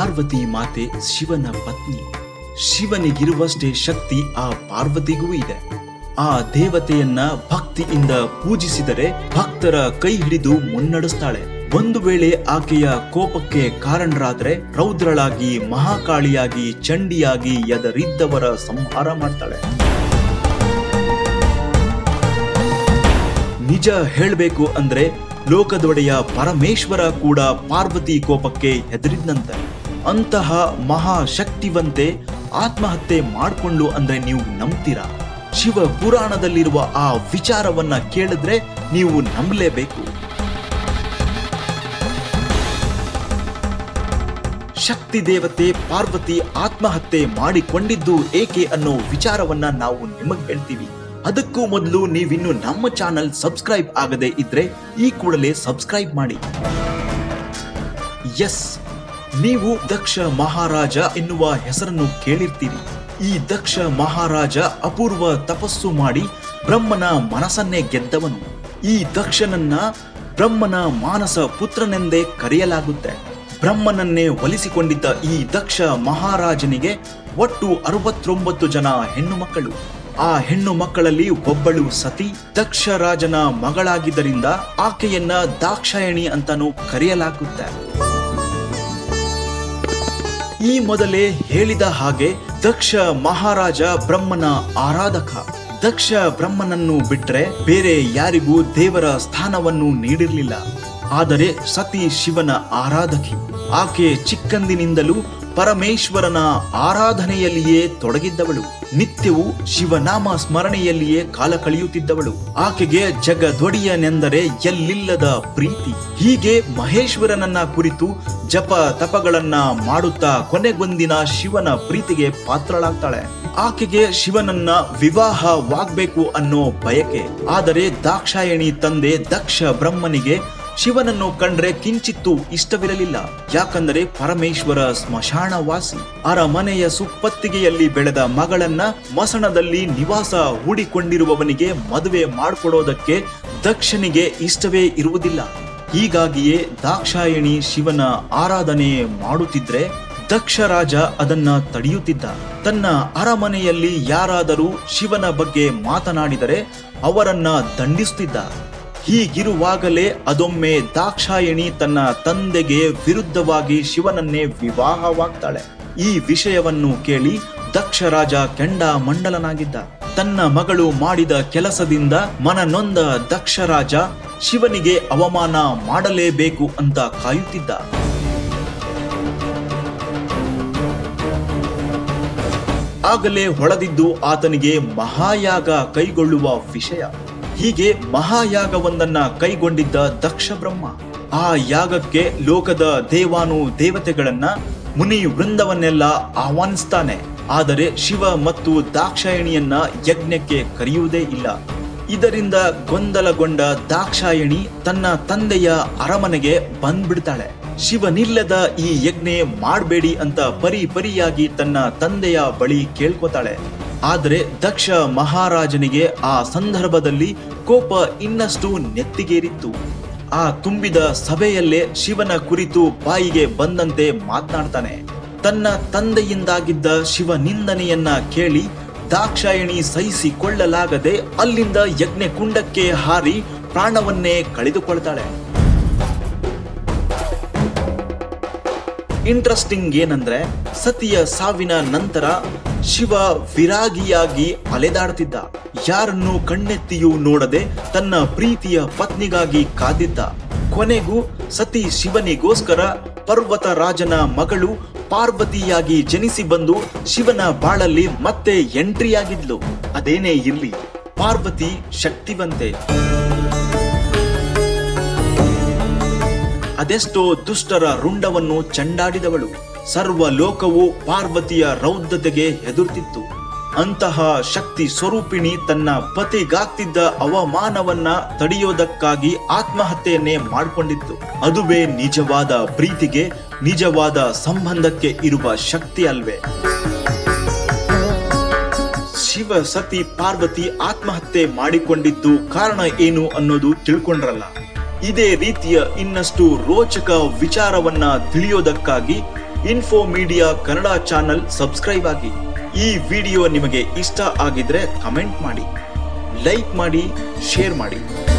ಪಾರ್ವತಿ ಮಾತೆ ಶಿವನ ಪತ್ನಿ ಶಿವನಿಗಿರುವಷ್ಟೇ ಶಕ್ತಿ ಆ ಪಾರ್ವತಿಗೂ ಇದೆ ಆ ದೇವತೆಯನ್ನ ಭಕ್ತಿಯಿಂದ ಪೂಜಿಸಿದರೆ ಭಕ್ತರ ಕೈ ಹಿಡಿದು ಮುನ್ನಡೆಸ್ತಾಳೆ ಒಂದು ವೇಳೆ ಆಕೆಯ ಕೋಪಕ್ಕೆ ಕಾರಣರಾದ್ರೆ ರೌದ್ರಳಾಗಿ ಮಹಾಕಾಳಿಯಾಗಿ ಚಂಡಿಯಾಗಿ ಎದರಿದ್ದವರ ಸಂಹಾರ ಮಾಡ್ತಾಳೆ ನಿಜ ಹೇಳಬೇಕು ಅಂದ್ರೆ ಲೋಕದೊಡೆಯ ಪರಮೇಶ್ವರ ಕೂಡ ಪಾರ್ವತಿ ಕೋಪಕ್ಕೆ ಹೆದರಿದ್ನಂತೆ ಅಂತಹ ಮಹಾಶಕ್ತಿವಂತೆ ಆತ್ಮಹತ್ಯೆ ಮಾಡ್ಕೊಂಡು ಅಂದ್ರೆ ನೀವು ನಂಬ್ತೀರಾ ಶಿವ ಪುರಾಣದಲ್ಲಿರುವ ಆ ವಿಚಾರವನ್ನ ಕೇಳಿದ್ರೆ ನೀವು ನಂಬಲೇಬೇಕು ಶಕ್ತಿ ದೇವತೆ ಪಾರ್ವತಿ ಆತ್ಮಹತ್ಯೆ ಮಾಡಿಕೊಂಡಿದ್ದು ಏಕೆ ಅನ್ನೋ ವಿಚಾರವನ್ನ ನಾವು ನಿಮಗೆ ಹೇಳ್ತೀವಿ ಅದಕ್ಕೂ ಮೊದಲು ನೀವಿನ್ನು ನಮ್ಮ ಚಾನಲ್ ಸಬ್ಸ್ಕ್ರೈಬ್ ಆಗದೆ ಇದ್ರೆ ಈ ಕೂಡಲೇ ಸಬ್ಸ್ಕ್ರೈಬ್ ಮಾಡಿ ಎಸ್ ನೀವು ದಕ್ಷ ಮಹಾರಾಜ ಎನ್ನುವ ಹೆಸರನ್ನು ಕೇಳಿರ್ತೀರಿ ಈ ದಕ್ಷ ಮಹಾರಾಜ ಅಪೂರ್ವ ತಪಸ್ಸು ಮಾಡಿ ಬ್ರಹ್ಮನ ಮನಸ್ಸನ್ನೇ ಗೆದ್ದವನು ಈ ದಕ್ಷನನ್ನ ಬ್ರಹ್ಮನ ಮಾನಸ ಪುತ್ರನೆಂದೇ ಕರೆಯಲಾಗುತ್ತೆ ಬ್ರಹ್ಮನನ್ನೇ ಒಲಿಸಿಕೊಂಡಿದ್ದ ಈ ದಕ್ಷ ಮಹಾರಾಜನಿಗೆ ಒಟ್ಟು ಅರವತ್ತೊಂಬತ್ತು ಜನ ಹೆಣ್ಣು ಮಕ್ಕಳು ಆ ಹೆಣ್ಣು ಮಕ್ಕಳಲ್ಲಿ ಒಬ್ಬಳು ಸತಿ ದಕ್ಷ ರಾಜನ ಮಗಳಾಗಿದ್ದರಿಂದ ಆಕೆಯನ್ನ ದಾಕ್ಷಾಯಣಿ ಅಂತಾನೂ ಕರೆಯಲಾಗುತ್ತೆ ಈ ಮೊದಲೇ ಹೇಳಿದ ಹಾಗೆ ದಕ್ಷ ಮಹಾರಾಜ ಬ್ರಹ್ಮನ ಆರಾಧಕ ದಕ್ಷ ಬ್ರಹ್ಮನನ್ನು ಬಿಟ್ರೆ ಬೇರೆ ಯಾರಿಗೂ ದೇವರ ಸ್ಥಾನವನ್ನು ನೀಡಿರಲಿಲ್ಲ ಆದರೆ ಸತಿ ಶಿವನ ಆರಾಧಕಿ ಆಕೆ ಚಿಕ್ಕಂದಿನಿಂದಲೂ ಪರಮೇಶ್ವರನ ಆರಾಧನೆಯಲ್ಲಿಯೇ ತೊಡಗಿದ್ದವಳು ನಿತ್ಯವೂ ಶಿವನಾಮ ಸ್ಮರಣೆಯಲ್ಲಿಯೇ ಕಾಲ ಕಳೆಯುತ್ತಿದ್ದವಳು ಆಕೆಗೆ ಜಗದೊಡೆಯನೆಂದರೆ ಎಲ್ಲಿಲ್ಲದ ಪ್ರೀತಿ ಹೀಗೆ ಮಹೇಶ್ವರನನ್ನ ಕುರಿತು ಜಪ ತಪಗಳನ್ನ ಮಾಡುತ್ತಾ ಕೊನೆಗೊಂದಿನ ಶಿವನ ಪ್ರೀತಿಗೆ ಪಾತ್ರಳಾಗ್ತಾಳೆ ಆಕೆಗೆ ಶಿವನನ್ನ ವಿವಾಹವಾಗ್ಬೇಕು ಅನ್ನೋ ಬಯಕೆ ಆದರೆ ದಾಕ್ಷಾಯಣಿ ತಂದೆ ದಕ್ಷ ಬ್ರಹ್ಮನಿಗೆ ಶಿವನನ್ನು ಕಂಡ್ರೆ ಕಿಂಚಿತ್ತೂ ಇಷ್ಟವಿರಲಿಲ್ಲ ಯಾಕಂದರೆ ಪರಮೇಶ್ವರ ಸ್ಮಶಾನವಾಸಿ ಅರಮನೆಯ ಸುಪ್ಪತ್ತಿಗೆಯಲ್ಲಿ ಬೆಳೆದ ಮಗಳನ್ನ ಮಸಣದಲ್ಲಿ ನಿವಾಸ ಹೂಡಿಕೊಂಡಿರುವವನಿಗೆ ಮದುವೆ ಮಾಡಿಕೊಡೋದಕ್ಕೆ ದಕ್ಷನಿಗೆ ಇಷ್ಟವೇ ಇರುವುದಿಲ್ಲ ಹೀಗಾಗಿಯೇ ದಾಕ್ಷಾಯಣಿ ಶಿವನ ಆರಾಧನೆ ಮಾಡುತ್ತಿದ್ರೆ ದಕ್ಷ ರಾಜ ಅದನ್ನ ತಡೆಯುತ್ತಿದ್ದ ತನ್ನ ಅರಮನೆಯಲ್ಲಿ ಯಾರಾದರೂ ಶಿವನ ಬಗ್ಗೆ ಮಾತನಾಡಿದರೆ ಅವರನ್ನ ದಂಡಿಸುತ್ತಿದ್ದ ಹೀಗಿರುವಾಗಲೇ ಅದೊಮ್ಮೆ ದಾಕ್ಷಾಯಣಿ ತನ್ನ ತಂದೆಗೆ ವಿರುದ್ಧವಾಗಿ ಶಿವನನ್ನೇ ವಿವಾಹವಾಗ್ತಾಳೆ ಈ ವಿಷಯವನ್ನು ಕೇಳಿ ದಕ್ಷ ರಾಜ ಕೆಂಡ ಮಂಡಲನಾಗಿದ್ದ ತನ್ನ ಮಗಳು ಮಾಡಿದ ಕೆಲಸದಿಂದ ಮನನೊಂದ ದಕ್ಷ ರಾಜ ಶಿವನಿಗೆ ಅವಮಾನ ಮಾಡಲೇಬೇಕು ಅಂತ ಕಾಯುತ್ತಿದ್ದ ಆಗಲೇ ಹೊಳೆದಿದ್ದು ಆತನಿಗೆ ಮಹಾಯಾಗ ಕೈಗೊಳ್ಳುವ ವಿಷಯ ಹೀಗೆ ಮಹಾಯಾಗವೊಂದನ್ನ ಕೈಗೊಂಡಿದ್ದ ದಕ್ಷ ಬ್ರಹ್ಮ ಆ ಯಾಗಕ್ಕೆ ಲೋಕದ ದೇವಾನು ದೇವತೆಗಳನ್ನ ಮುನಿ ವೃಂದವನ್ನೆಲ್ಲ ಆಹ್ವಾನಿಸ್ತಾನೆ ಆದರೆ ಶಿವ ಮತ್ತು ದಾಕ್ಷಾಯಣಿಯನ್ನ ಯಜ್ಞಕ್ಕೆ ಕರೆಯುವುದೇ ಇಲ್ಲ ಇದರಿಂದ ಗೊಂದಲಗೊಂಡ ದಾಕ್ಷಾಯಣಿ ತನ್ನ ತಂದೆಯ ಅರಮನೆಗೆ ಬಂದ್ಬಿಡ್ತಾಳೆ ಶಿವನಿಲ್ಲದ ಈ ಯಜ್ಞೆ ಮಾಡಬೇಡಿ ಅಂತ ಪರಿ ಪರಿಯಾಗಿ ತನ್ನ ತಂದೆಯ ಬಳಿ ಕೇಳ್ಕೊತಾಳೆ ಆದರೆ ದಕ್ಷ ಮಹಾರಾಜನಿಗೆ ಆ ಸಂದರ್ಭದಲ್ಲಿ ಕೋಪ ಇನ್ನಷ್ಟು ನೆತ್ತಿಗೇರಿತ್ತು ಆ ತುಂಬಿದ ಸಭೆಯಲ್ಲೇ ಶಿವನ ಕುರಿತು ಬಾಯಿಗೆ ಬಂದಂತೆ ಮಾತನಾಡ್ತಾನೆ ತನ್ನ ತಂದೆಯಿಂದಾಗಿದ್ದ ಶಿವ ನಿಂದನೆಯನ್ನ ಕೇಳಿ ದಾಕ್ಷಾಯಣಿ ಸಹಿಸಿಕೊಳ್ಳಲಾಗದೆ ಅಲ್ಲಿಂದ ಯಜ್ಞ ಕುಂಡಕ್ಕೆ ಹಾರಿ ಪ್ರಾಣವನ್ನೇ ಕಳೆದುಕೊಳ್ತಾಳೆ ಇಂಟ್ರೆಸ್ಟಿಂಗ್ ಏನಂದ್ರೆ ಸತಿಯ ಸಾವಿನ ನಂತರ ಶಿವ ವಿರಾಗಿಯಾಗಿ ಅಲೆದಾಡ್ತಿದ್ದ ಯಾರನ್ನು ಕಣ್ಣೆತ್ತಿಯೂ ನೋಡದೆ ತನ್ನ ಪ್ರೀತಿಯ ಪತ್ನಿಗಾಗಿ ಕಾದಿದ್ದ ಕೊನೆಗೂ ಸತಿ ಶಿವನಿಗೋಸ್ಕರ ಪರ್ವತ ರಾಜನ ಮಗಳು ಪಾರ್ವತಿಯಾಗಿ ಜನಿಸಿ ಬಂದು ಶಿವನ ಬಾಳಲ್ಲಿ ಮತ್ತೆ ಎಂಟ್ರಿಯಾಗಿದ್ಲು ಅದೇನೇ ಇರ್ಲಿ ಪಾರ್ವತಿ ಶಕ್ತಿವಂತೆ ಅದೆಷ್ಟೋ ದುಷ್ಟರ ರುಂಡವನ್ನು ಚಂಡಾಡಿದವಳು ಸರ್ವ ಲೋಕವು ಪಾರ್ವತಿಯ ರೌದ್ರತೆಗೆ ಹೆದರುತ್ತಿತ್ತು ಅಂತಹ ಶಕ್ತಿ ಸ್ವರೂಪಿಣಿ ತನ್ನ ಪತಿಗಾಗ್ತಿದ್ದ ಅವಮಾನವನ್ನ ತಡೆಯೋದಕ್ಕಾಗಿ ಆತ್ಮಹತ್ಯೆಯನ್ನೇ ಮಾಡಿಕೊಂಡಿತ್ತು ಅದುವೇ ನಿಜವಾದ ಪ್ರೀತಿಗೆ ನಿಜವಾದ ಸಂಬಂಧಕ್ಕೆ ಇರುವ ಶಕ್ತಿ ಅಲ್ವೇ ಶಿವ ಸತಿ ಪಾರ್ವತಿ ಆತ್ಮಹತ್ಯೆ ಮಾಡಿಕೊಂಡಿದ್ದು ಕಾರಣ ಏನು ಅನ್ನೋದು ತಿಳ್ಕೊಂಡ್ರಲ್ಲ ಇದೇ ರೀತಿಯ ಇನ್ನಷ್ಟು ರೋಚಕ ವಿಚಾರವನ್ನ ತಿಳಿಯೋದಕ್ಕಾಗಿ info media Kannada channel subscribe ಆಗಿ ಈ ವಿಡಿಯೋ ನಿಮಗೆ ಇಷ್ಟ ಆಗಿದ್ರೆ ಕಮೆಂಟ್ ಮಾಡಿ ಲೈಕ್ ಮಾಡಿ ಶೇರ್ ಮಾಡಿ